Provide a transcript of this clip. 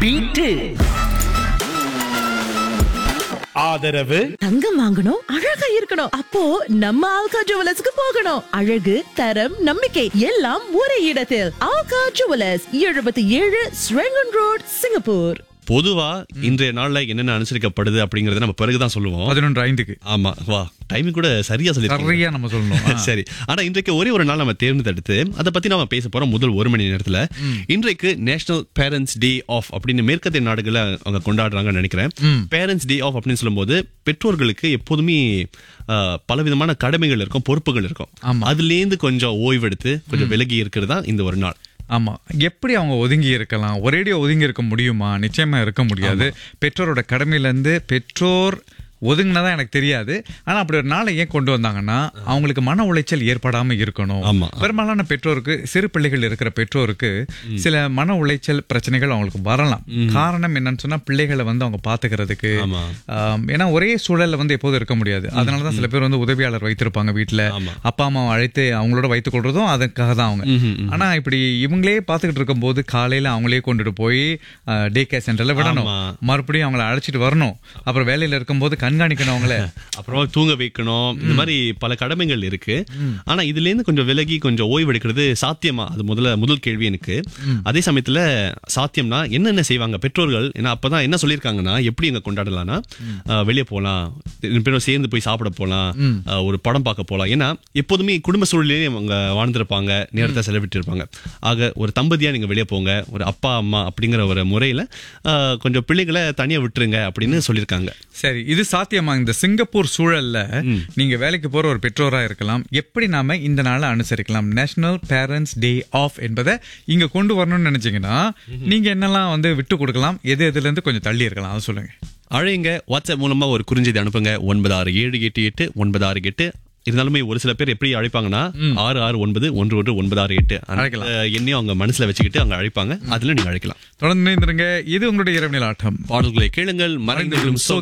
Beat ஆதரவு தங்கம் வாங்கணும் அழகா இருக்கணும் அப்போ நம்ம ஆல்கா ஜுவலர்ஸ்க்கு போகணும் அழகு தரம் நம்பிக்கை எல்லாம் ஒரே இடத்தில் ஆல்கா ஜுவலர்ஸ் எழுபத்தி ஏழு ஸ்ரெங்கன் ரோட் சிங்கப்பூர் பொதுவா இன்றைய நாள்ல என்னென்ன அனுசரிக்கப்படுது அப்படிங்கறத நம்ம பிறகுதான் சொல்லுவோம் பதினொன்று ஐந்துக்கு ஆமா வா டைமிங் கூட சரியா சொல்லி சரியா நம்ம சொல்லணும் ஆ. சரி ஆனா இன்றைக்கு ஒரே ஒரு நாள் நம்ம தேர்ந்தெடுத்து அதை பத்தி நாம பேச போறோம் முதல் ஒரு மணி நேரத்துல இன்றைக்கு நேஷனல் பேரண்ட்ஸ் டே ஆஃப் அப்படின்னு மேற்கத்திய நாடுகளை அவங்க கொண்டாடுறாங்கன்னு நினைக்கிறேன் பேரண்ட்ஸ் டே ஆஃப் அப்படின்னு சொல்லும்போது பெற்றோர்களுக்கு எப்போதுமே ஆஹ், பலவிதமான கடமைகள் இருக்கும் பொறுப்புகள் இருக்கும் ஆமா. அதுல இருந்து கொஞ்சம் ஓய்வெடுத்து கொஞ்சம் விலகி இருக்கிறது தான் இந்த ஒரு நாள் ஆமா எப்படி அவங்க ஒதுங்கி இருக்கலாம் ஒரேடியா ஒதுங்கி இருக்க முடியுமா நிச்சயமா இருக்க முடியாது பெற்றோரோட கடமையில இருந்து பெற்றோர் ஒதுங்கினதா எனக்கு தெரியாது ஆனா அப்படி ஒரு நாளை ஏன் கொண்டு வந்தாங்கன்னா அவங்களுக்கு மன உளைச்சல் ஏற்படாம இருக்கணும் ஆமா. பெரும்பாலான பெற்றோருக்கு சிறு பிள்ளைகள் இருக்கிற பெற்றோருக்கு சில மன உளைச்சல் பிரச்சனைகள் அவங்களுக்கு வரலாம் காரணம் என்னன்னு சொன்னா பிள்ளைகளை வந்து அவங்க பாத்துக்கிறதுக்கு ஆமா. ஆம், ஏன்னா ஒரே சூழல்ல வந்து எப்போதும் இருக்க முடியாது அதனாலதான் சில பேர் வந்து உதவியாளர் வைத்திருப்பாங்க வீட்டுல ஆமா. அப்பா அம்மாவை அழைத்து அவங்களோட வைத்துக் கொள்றதும் அதுக்காக தான் அவங்க ஆனா இப்படி இவங்களே பாத்துக்கிட்டு இருக்கும்போது காலையில அவங்களே கொண்டுட்டு போய் டே கேர் சென்டர்ல விடணும் ஆமா. மறுபடியும் அவங்கள அழைச்சிட்டு வரணும் அப்புறம் வேலையில இருக்கும்போது கண்காணிக்கணும் அவங்கள அப்புறமா தூங்க வைக்கணும் இந்த மாதிரி பல கடமைகள் இருக்கு ஆனா இதுல இருந்து கொஞ்சம் விலகி கொஞ்சம் ஓய்வு எடுக்கிறது சாத்தியமா அது முதல்ல முதல் கேள்வி எனக்கு அதே சமயத்துல சாத்தியம்னா என்னென்ன செய்வாங்க பெற்றோர்கள் ஏன்னா அப்பதான் என்ன சொல்லியிருக்காங்கன்னா எப்படி எங்க கொண்டாடலாம்னா அஹ், வெளியே போலாம் ரெண்டு பேரும் சேர்ந்து போய் சாப்பிட போலாம் அஹ், ஒரு படம் பார்க்க போலாம் ஏன்னா எப்போதுமே குடும்ப சூழ்நிலையே அவங்க வாழ்ந்திருப்பாங்க நேரத்தை செலவிட்டு இருப்பாங்க ஆக ஒரு தம்பதியா நீங்க வெளியே போங்க ஒரு அப்பா அம்மா அப்படிங்கிற ஒரு முறையில அஹ், கொஞ்சம் பிள்ளைகளை தனியா விட்டுருங்க அப்படின்னு சொல்லியிருக்காங்க சரி இது சாத்தியமா இந்த சிங்கப்பூர் சூழல்ல நீங்க வேலைக்கு போற ஒரு பெற்றோரா இருக்கலாம் எப்படி நாம இந்த நாளை அனுசரிக்கலாம் நேஷனல் பேரண்ட்ஸ் டே ஆஃப் என்பதை இங்க கொண்டு வரணும்னு நினைச்சீங்கன்னா நீங்க என்னெல்லாம் வந்து விட்டு கொடுக்கலாம் எது எதுல இருந்து கொஞ்சம் தள்ளி இருக்கலாம் அதை சொல்லுங்க அழைங்க வாட்ஸ்அப் மூலமா ஒரு குறுஞ்செய்தி அனுப்புங்க ஒன்பது ஆறு ஏழு எட்டு எட்டு ஒன்பது ஆறு எட்டு இருந்தாலுமே ஒரு சில பேர் எப்படி அழைப்பாங்கன்னா ஆறு ஆறு ஒன்பது ஒன்று ஒன்று ஒன்பது ஆறு எட்டு அந்த அழைக்கலாம். எண்ணையும் அவங்க மனசுல வச்சுக்கிட்டு அவங்க அழைப்பாங்க அதுல நீங்க அழைக்கலாம் தொடர்ந்து இணைந்திருங்க இது உங்களுடைய இரவு நில ஆட்டம் பாடல்களை கேளுங்கள் மறைந்துகளும் சோக